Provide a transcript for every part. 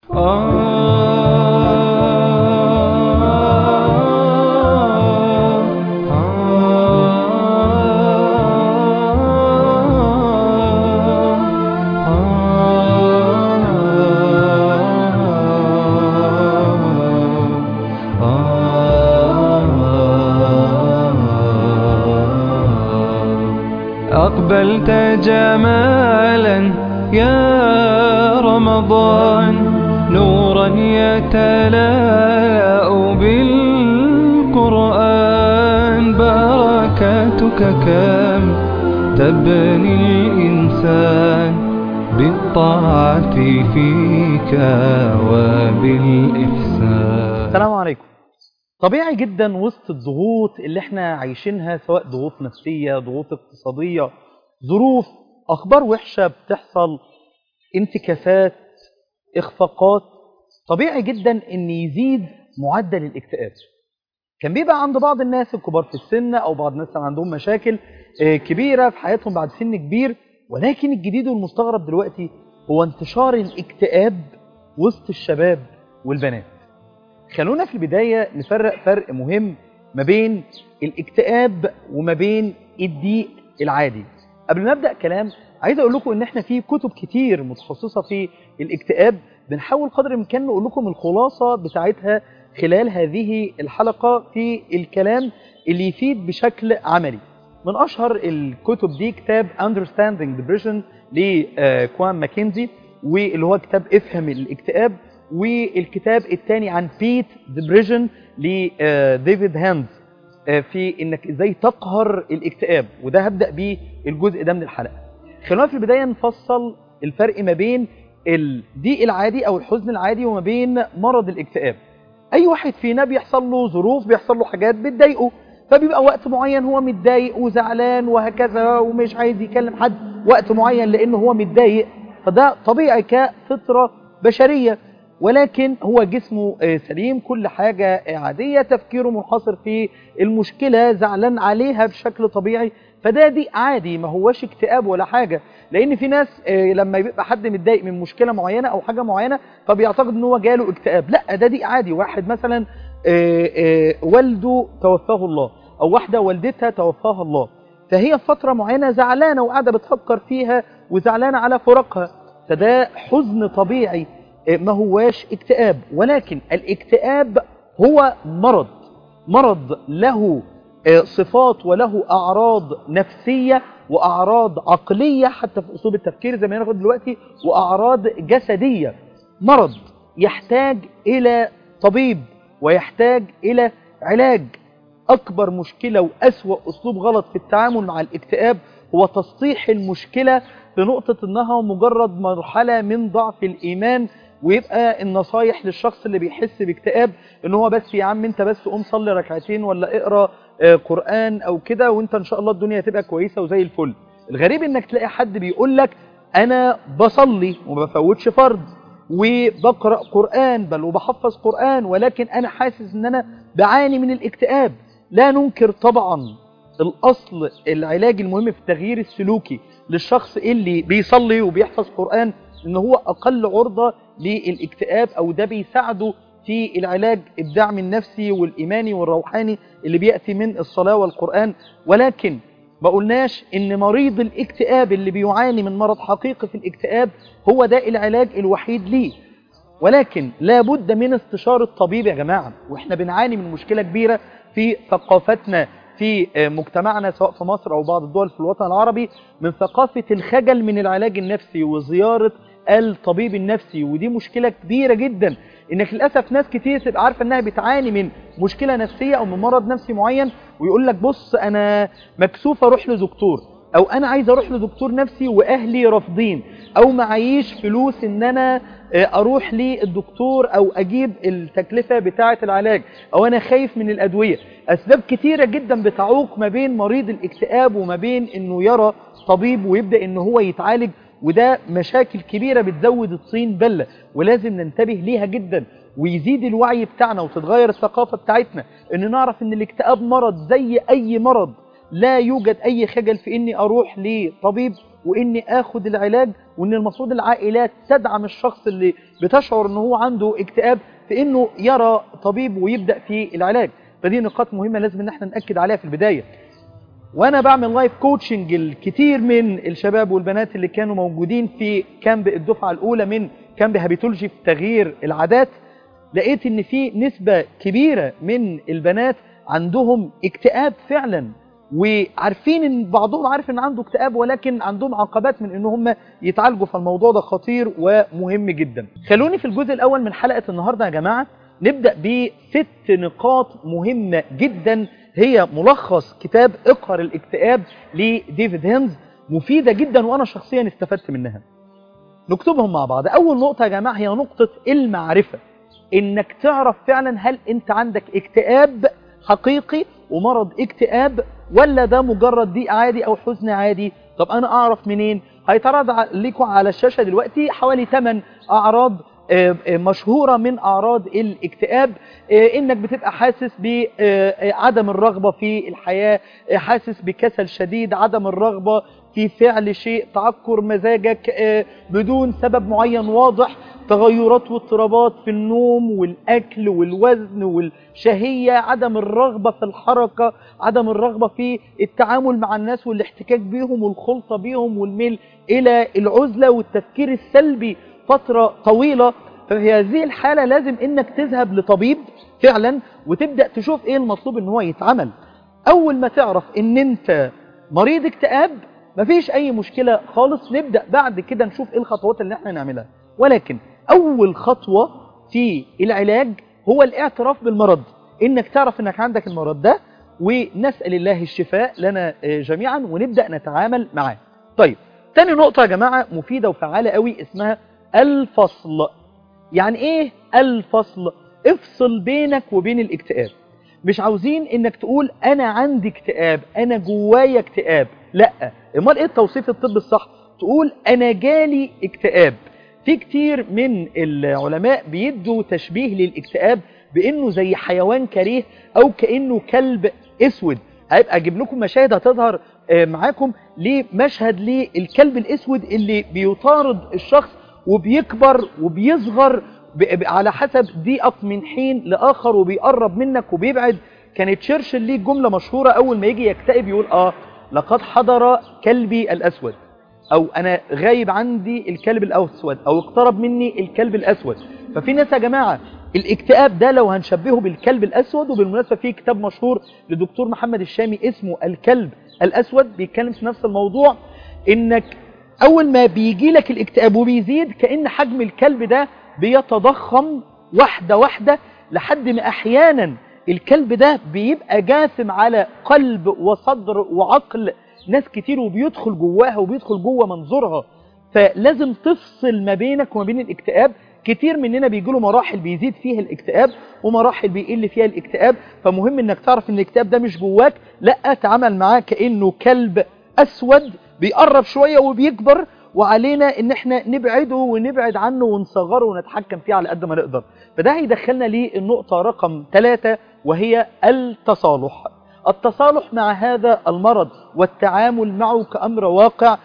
أقبلت جمالا يا رمضان نورا يتلاء بالقرآن بركاتك كم تبني الإنسان بالطاعة فيك وبالإحسان السلام عليكم طبيعي جدا وسط الضغوط اللي احنا عايشينها سواء ضغوط نفسية ضغوط اقتصادية ظروف اخبار وحشة بتحصل انتكاسات اخفاقات طبيعي جدا ان يزيد معدل الاكتئاب كان بيبقى عند بعض الناس الكبار في السن او بعض الناس اللي عندهم مشاكل آه، كبيرة في حياتهم بعد سن كبير ولكن الجديد والمستغرب دلوقتي هو انتشار الاكتئاب وسط الشباب والبنات خلونا في البداية نفرق فرق مهم ما بين الاكتئاب وما بين الضيق العادي قبل ما ابدا كلام عايز اقول لكم ان احنا في كتب كتير متخصصه في الاكتئاب بنحاول قدر الامكان نقول لكم الخلاصه بتاعتها خلال هذه الحلقه في الكلام اللي يفيد بشكل عملي من اشهر الكتب دي كتاب Understanding Depression لكوان ماكنزي واللي هو كتاب افهم الاكتئاب والكتاب الثاني عن بيت ديبريشن لديفيد هاندز في انك ازاي تقهر الاكتئاب وده هبدا بيه الجزء ده من الحلقه خلونا في البدايه نفصل الفرق ما بين الضيق العادي او الحزن العادي وما بين مرض الاكتئاب اي واحد فينا بيحصل له ظروف بيحصل له حاجات بتضايقه فبيبقى وقت معين هو متضايق وزعلان وهكذا ومش عايز يكلم حد وقت معين لانه هو متضايق فده طبيعي كفطره بشريه ولكن هو جسمه آه، سليم كل حاجة عادية تفكيره منحصر في المشكلة زعلان عليها بشكل طبيعي فده دي عادي ما هوش اكتئاب ولا حاجة لان في ناس آه، لما يبقى حد متضايق من مشكلة معينة او حاجة معينة فبيعتقد ان هو جاله اكتئاب لا ده دي عادي واحد مثلا آه، آه، والده توفاه الله او واحدة والدتها توفاها الله فهي في فترة معينة زعلانة وقاعدة بتفكر فيها وزعلانة على فراقها فده حزن طبيعي ما هواش اكتئاب ولكن الاكتئاب هو مرض مرض له آه، صفات وله أعراض نفسية وأعراض عقلية حتى في أسلوب التفكير زي ما هناخد دلوقتي وأعراض جسدية مرض يحتاج إلى طبيب ويحتاج إلى علاج أكبر مشكلة وأسوأ أسلوب غلط في التعامل مع الاكتئاب هو تسطيح المشكلة بنقطة أنها مجرد مرحلة من ضعف الإيمان ويبقى النصايح للشخص اللي بيحس باكتئاب ان هو بس يا عم انت بس قوم صلي ركعتين ولا اقرا آه، قرآن او كده وانت ان شاء الله الدنيا هتبقى كويسة وزي الفل الغريب انك تلاقي حد بيقول لك انا بصلي وما بفوتش فرض وبقرأ قرآن بل وبحفظ قرآن ولكن انا حاسس ان انا بعاني من الاكتئاب لا ننكر طبعا الاصل العلاج المهم في التغيير السلوكي للشخص اللي بيصلي وبيحفظ قرآن ان هو اقل عرضة للاكتئاب او ده بيساعده في العلاج الدعم النفسي والايماني والروحاني اللي بيأتي من الصلاة والقرآن ولكن ما قلناش ان مريض الاكتئاب اللي بيعاني من مرض حقيقي في الاكتئاب هو ده العلاج الوحيد ليه ولكن لابد من استشارة طبيب يا جماعة واحنا بنعاني من مشكلة كبيرة في ثقافتنا في مجتمعنا سواء في مصر او بعض الدول في الوطن العربي من ثقافة الخجل من العلاج النفسي وزيارة الطبيب النفسي ودي مشكلة كبيرة جدا انك للأسف ناس كتير تبقى عارفة انها بتعاني من مشكلة نفسية او من مرض نفسي معين ويقول لك بص انا مكسوف اروح لدكتور او انا عايز اروح لدكتور نفسي واهلي رافضين او معيش فلوس ان انا اروح للدكتور او اجيب التكلفة بتاعة العلاج او انا خايف من الادوية اسباب كتيرة جدا بتعوق ما بين مريض الاكتئاب وما بين انه يرى طبيب ويبدأ ان هو يتعالج وده مشاكل كبيرة بتزود الطين بلة ولازم ننتبه ليها جدا ويزيد الوعي بتاعنا وتتغير الثقافة بتاعتنا ان نعرف ان الاكتئاب مرض زي اي مرض لا يوجد اي خجل في اني اروح لطبيب واني اخد العلاج وان المفروض العائلات تدعم الشخص اللي بتشعر ان هو عنده اكتئاب في انه يرى طبيب ويبدا في العلاج فدي نقاط مهمه لازم ان احنا ناكد عليها في البدايه وانا بعمل لايف كوتشنج الكثير من الشباب والبنات اللي كانوا موجودين في كامب الدفعه الاولى من كامب هابيتولوجي في تغيير العادات لقيت ان في نسبه كبيره من البنات عندهم اكتئاب فعلا وعارفين ان بعضهم عارف ان عنده اكتئاب ولكن عندهم عقبات من ان هم يتعالجوا فالموضوع ده خطير ومهم جدا خلوني في الجزء الاول من حلقه النهارده يا جماعه نبدا بست نقاط مهمه جدا هي ملخص كتاب اقهر الاكتئاب لديفيد هينز مفيده جدا وانا شخصيا استفدت منها نكتبهم مع بعض اول نقطه يا جماعه هي نقطه المعرفه انك تعرف فعلا هل انت عندك اكتئاب حقيقي ومرض اكتئاب ولا ده مجرد ضيق عادي او حزن عادي طب انا اعرف منين هيتعرض لكم على الشاشه دلوقتي حوالي 8 اعراض مشهورة من أعراض الاكتئاب إنك بتبقى حاسس بعدم الرغبة في الحياة حاسس بكسل شديد عدم الرغبة في فعل شيء تعكر مزاجك بدون سبب معين واضح تغيرات واضطرابات في النوم والأكل والوزن والشهية عدم الرغبة في الحركة عدم الرغبة في التعامل مع الناس والاحتكاك بيهم والخلطة بيهم والميل إلى العزلة والتفكير السلبي فترة طويلة ففي هذه الحالة لازم انك تذهب لطبيب فعلا وتبدأ تشوف ايه المطلوب ان هو يتعمل اول ما تعرف ان انت مريض اكتئاب مفيش اي مشكلة خالص نبدأ بعد كده نشوف ايه الخطوات اللي احنا نعملها ولكن اول خطوة في العلاج هو الاعتراف بالمرض انك تعرف انك عندك المرض ده ونسأل الله الشفاء لنا جميعا ونبدأ نتعامل معاه طيب تاني نقطة يا جماعة مفيدة وفعالة قوي اسمها الفصل يعني ايه الفصل افصل بينك وبين الاكتئاب مش عاوزين انك تقول انا عندي اكتئاب انا جوايا اكتئاب لا امال ايه التوصيف الطبي الصح تقول انا جالي اكتئاب في كتير من العلماء بيدوا تشبيه للاكتئاب بانه زي حيوان كريه او كانه كلب اسود هيبقى اجيب لكم مشاهد هتظهر معاكم لمشهد للكلب الاسود اللي بيطارد الشخص وبيكبر وبيصغر على حسب ضيقك من حين لآخر وبيقرب منك وبيبعد كانت تشرشل ليه جملة مشهورة أول ما يجي يكتئب يقول آه لقد حضر كلبي الأسود أو أنا غايب عندي الكلب الأسود أو اقترب مني الكلب الأسود ففي ناس يا جماعة الاكتئاب ده لو هنشبهه بالكلب الأسود وبالمناسبة في كتاب مشهور لدكتور محمد الشامي اسمه الكلب الأسود بيتكلم في نفس الموضوع إنك أول ما بيجي لك الاكتئاب وبيزيد كأن حجم الكلب ده بيتضخم واحدة واحدة لحد ما أحيانا الكلب ده بيبقى جاثم على قلب وصدر وعقل ناس كتير وبيدخل جواها وبيدخل جوا منظورها فلازم تفصل ما بينك وما بين الاكتئاب كتير مننا بيجيله مراحل بيزيد فيها الاكتئاب ومراحل بيقل فيها الاكتئاب فمهم انك تعرف ان الاكتئاب ده مش جواك لا تعامل معاه كأنه كلب أسود بيقرب شوية وبيكبر وعلينا ان احنا نبعده ونبعد عنه ونصغره ونتحكم فيه على قد ما نقدر فده هيدخلنا للنقطة رقم ثلاثة وهي التصالح التصالح مع هذا المرض والتعامل معه كأمر واقع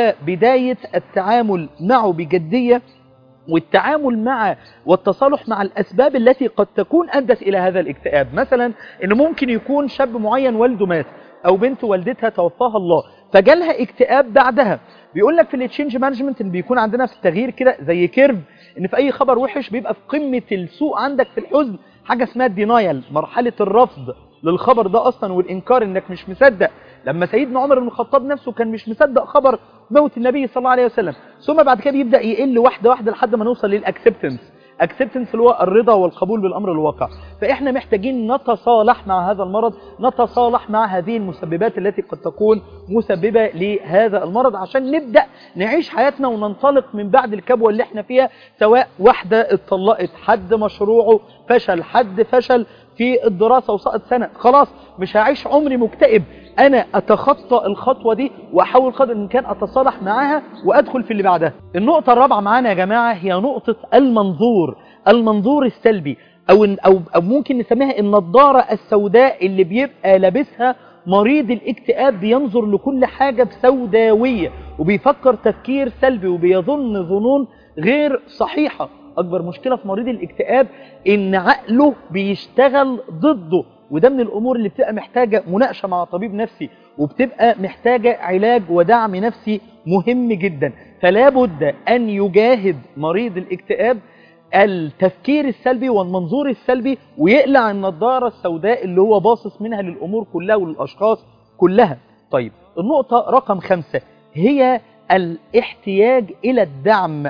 وبداية التعامل معه بجدية والتعامل مع والتصالح مع الأسباب التي قد تكون أدت إلى هذا الاكتئاب مثلا إنه ممكن يكون شاب معين والده مات أو بنت والدتها توفاها الله فجالها اكتئاب بعدها بيقول لك في التشينج مانجمنت ان بيكون عندنا في التغيير كده زي كيرف ان في اي خبر وحش بيبقى في قمه السوء عندك في الحزن حاجه اسمها الدينايل مرحله الرفض للخبر ده اصلا والانكار انك مش مصدق لما سيدنا عمر بن الخطاب نفسه كان مش مصدق خبر موت النبي صلى الله عليه وسلم ثم بعد كده بيبدا يقل واحده واحده لحد ما نوصل للاكسبتنس اكسبتنس اللي هو الرضا والقبول بالامر الواقع فاحنا محتاجين نتصالح مع هذا المرض نتصالح مع هذه المسببات التي قد تكون مسببة لهذا المرض عشان نبدأ نعيش حياتنا وننطلق من بعد الكبوة اللي احنا فيها سواء واحدة اتطلقت حد مشروعه فشل حد فشل في الدراسة وسقط سنة خلاص مش هعيش عمري مكتئب انا اتخطى الخطوة دي واحاول قدر الامكان اتصالح معاها وادخل في اللي بعدها النقطة الرابعة معانا يا جماعة هي نقطة المنظور المنظور السلبي او او, أو ممكن نسميها النضارة السوداء اللي بيبقى لابسها مريض الاكتئاب بينظر لكل حاجة بسوداوية وبيفكر تفكير سلبي وبيظن ظنون غير صحيحة أكبر مشكلة في مريض الاكتئاب إن عقله بيشتغل ضده وده من الأمور اللي بتبقى محتاجة مناقشة مع طبيب نفسي وبتبقى محتاجة علاج ودعم نفسي مهم جدا فلا بد أن يجاهد مريض الاكتئاب التفكير السلبي والمنظور السلبي ويقلع النظارة السوداء اللي هو باصص منها للأمور كلها وللأشخاص كلها طيب النقطة رقم خمسة هي الاحتياج إلى الدعم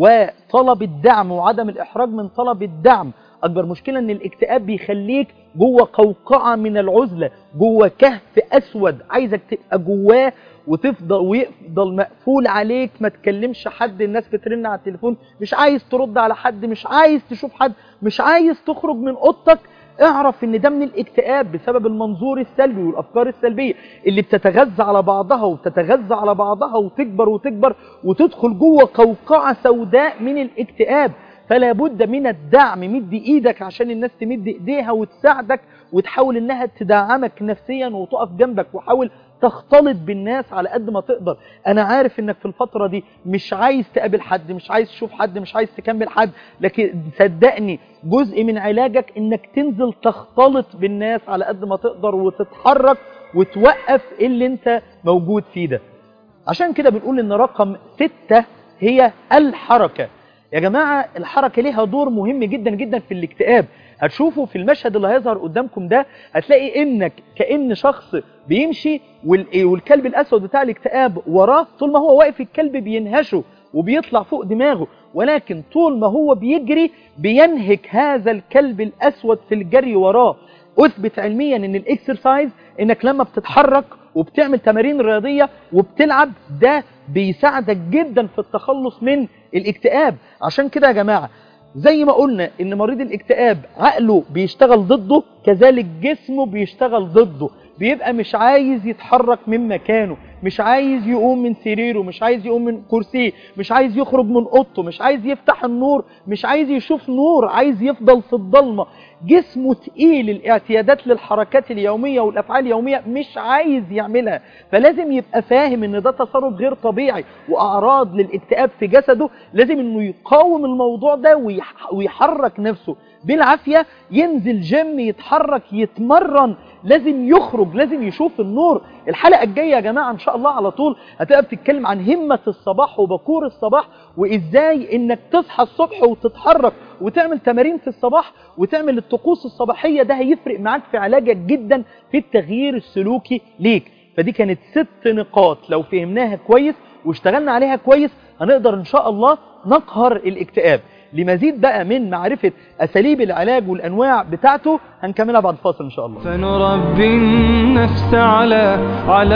وطلب الدعم وعدم الإحراج من طلب الدعم أكبر مشكلة أن الاكتئاب بيخليك جوه قوقعة من العزلة جوه كهف أسود عايزك تبقى جواه وتفضل ويفضل مقفول عليك ما تكلمش حد الناس بترن على التليفون مش عايز ترد على حد مش عايز تشوف حد مش عايز تخرج من اوضتك اعرف ان ده من الاكتئاب بسبب المنظور السلبي والافكار السلبيه اللي بتتغذى على بعضها وتتغذى على بعضها وتكبر وتكبر وتدخل جوه قوقعه سوداء من الاكتئاب فلا بد من الدعم مد ايدك عشان الناس تمد ايديها وتساعدك وتحاول انها تدعمك نفسيا وتقف جنبك وحاول تختلط بالناس على قد ما تقدر انا عارف انك في الفترة دي مش عايز تقابل حد مش عايز تشوف حد مش عايز تكمل حد لكن صدقني جزء من علاجك انك تنزل تختلط بالناس على قد ما تقدر وتتحرك وتوقف اللي انت موجود فيه ده عشان كده بنقول ان رقم ستة هي الحركة يا جماعة الحركة ليها دور مهم جدا جدا في الاكتئاب هتشوفوا في المشهد اللي هيظهر قدامكم ده هتلاقي انك كأن شخص بيمشي والكلب الاسود بتاع الاكتئاب وراه طول ما هو واقف الكلب بينهشه وبيطلع فوق دماغه ولكن طول ما هو بيجري بينهك هذا الكلب الاسود في الجري وراه اثبت علميا ان الاكسرسايز انك لما بتتحرك وبتعمل تمارين رياضية وبتلعب ده بيساعدك جدا في التخلص من الاكتئاب عشان كده يا جماعة زي ما قلنا ان مريض الاكتئاب عقله بيشتغل ضده كذلك جسمه بيشتغل ضده بيبقى مش عايز يتحرك من مكانه مش عايز يقوم من سريره مش عايز يقوم من كرسيه مش عايز يخرج من اوضته مش عايز يفتح النور مش عايز يشوف نور عايز يفضل في الضلمة جسمه تقيل الاعتيادات للحركات اليومية والافعال اليومية مش عايز يعملها فلازم يبقى فاهم ان ده تصرف غير طبيعي واعراض للاكتئاب في جسده لازم انه يقاوم الموضوع ده ويحرك نفسه بالعافية ينزل جيم يتحرك يتمرن لازم يخرج لازم يشوف النور الحلقة الجاية يا جماعة ان شاء الله على طول هتبقى بتتكلم عن همة الصباح وبكور الصباح وازاي انك تصحى الصبح وتتحرك وتعمل تمارين في الصباح وتعمل الطقوس الصباحية ده هيفرق معاك في علاجك جدا في التغيير السلوكي ليك فدي كانت ست نقاط لو فهمناها كويس واشتغلنا عليها كويس هنقدر ان شاء الله نقهر الاكتئاب لمزيد بقى من معرفة أساليب العلاج والأنواع بتاعته هنكملها بعد فاصل إن شاء الله فنربي النفس على على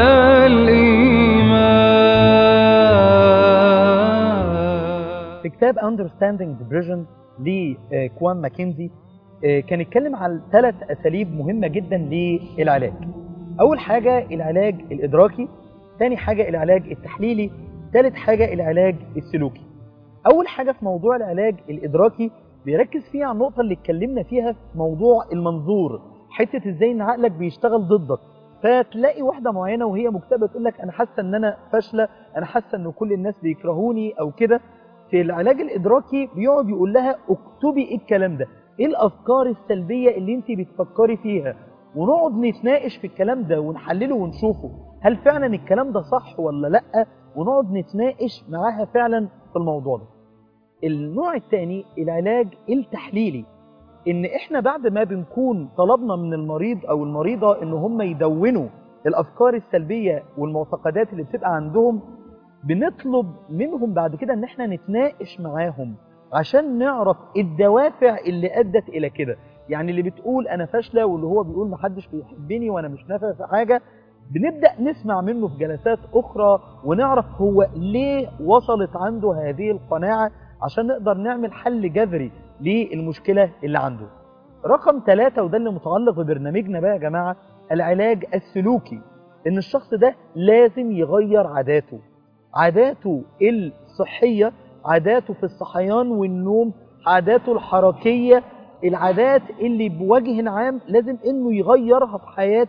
الإيمان في كتاب Understanding Depression لكوان ماكنزي كان يتكلم عن ثلاث أساليب مهمة جدا للعلاج أول حاجة العلاج الإدراكي ثاني حاجة العلاج التحليلي ثالث حاجة العلاج السلوكي أول حاجة في موضوع العلاج الإدراكي بيركز فيها على النقطة اللي اتكلمنا فيها في موضوع المنظور حتة ازاي ان عقلك بيشتغل ضدك فتلاقي واحدة معينة وهي مكتئبة تقول لك انا حاسة ان انا فاشلة انا حاسة ان كل الناس بيكرهوني او كده في العلاج الادراكي بيقعد يقول لها اكتبي ايه الكلام ده ايه الافكار السلبية اللي انت بتفكري فيها ونقعد نتناقش في الكلام ده ونحلله ونشوفه هل فعلا الكلام ده صح ولا لا ونقعد نتناقش معاها فعلا في الموضوع ده النوع الثاني العلاج التحليلي ان احنا بعد ما بنكون طلبنا من المريض او المريضة ان هم يدونوا الافكار السلبية والمعتقدات اللي بتبقى عندهم بنطلب منهم بعد كده ان احنا نتناقش معاهم عشان نعرف الدوافع اللي ادت الى كده يعني اللي بتقول انا فاشله واللي هو بيقول محدش بيحبني وانا مش نافع في حاجه بنبدا نسمع منه في جلسات اخرى ونعرف هو ليه وصلت عنده هذه القناعه عشان نقدر نعمل حل جذري للمشكله اللي عنده رقم ثلاثة وده اللي متعلق ببرنامجنا بقى يا جماعه العلاج السلوكي ان الشخص ده لازم يغير عاداته عاداته الصحيه عاداته في الصحيان والنوم عاداته الحركيه العادات اللي بوجه عام لازم انه يغيرها في حياته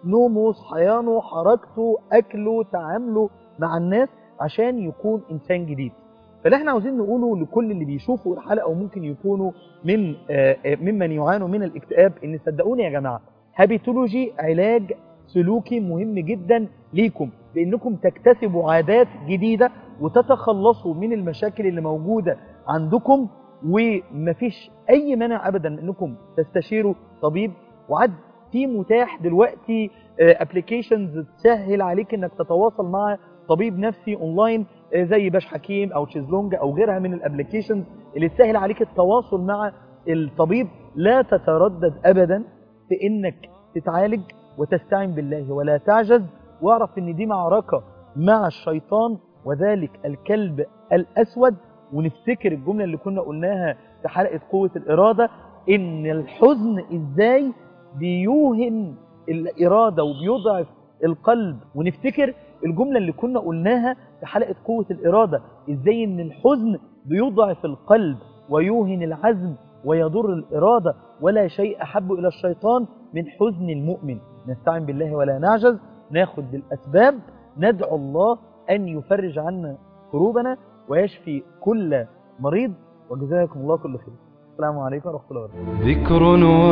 نومه صحيانه حركته أكله تعامله مع الناس عشان يكون إنسان جديد فاللي احنا عاوزين نقوله لكل اللي بيشوفوا الحلقة وممكن يكونوا من آه، آه، ممن يعانوا من الاكتئاب ان صدقوني يا جماعة هابيتولوجي علاج سلوكي مهم جدا ليكم بانكم تكتسبوا عادات جديدة وتتخلصوا من المشاكل اللي موجودة عندكم ومفيش اي مانع ابدا انكم تستشيروا طبيب وعد في متاح دلوقتي ابلكيشنز تسهل عليك انك تتواصل مع طبيب نفسي اونلاين آه، زي باش حكيم او تشيزلونج او غيرها من الابلكيشنز اللي تسهل عليك التواصل مع الطبيب لا تتردد ابدا في انك تتعالج وتستعين بالله ولا تعجز واعرف ان دي معركة مع الشيطان وذلك الكلب الاسود ونفتكر الجملة اللي كنا قلناها في حلقة قوة الارادة ان الحزن ازاي بيوهن الارادة وبيضعف القلب ونفتكر الجملة اللي كنا قلناها في حلقة قوة الإرادة إزاي إن الحزن بيضعف القلب ويوهن العزم ويضر الإرادة ولا شيء أحب إلى الشيطان من حزن المؤمن نستعين بالله ولا نعجز ناخد بالأسباب ندعو الله أن يفرج عنا كروبنا ويشفي كل مريض وجزاكم الله كل خير السلام عليكم ورحمة الله وبركاته ذكر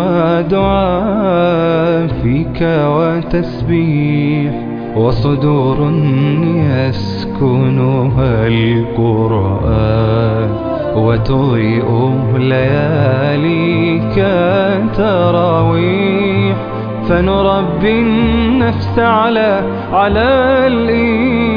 ودعاء فيك وتسبيح وصدور يسكنها القرآن وتضيء لياليك تراويح فنربي النفس على على الإيمان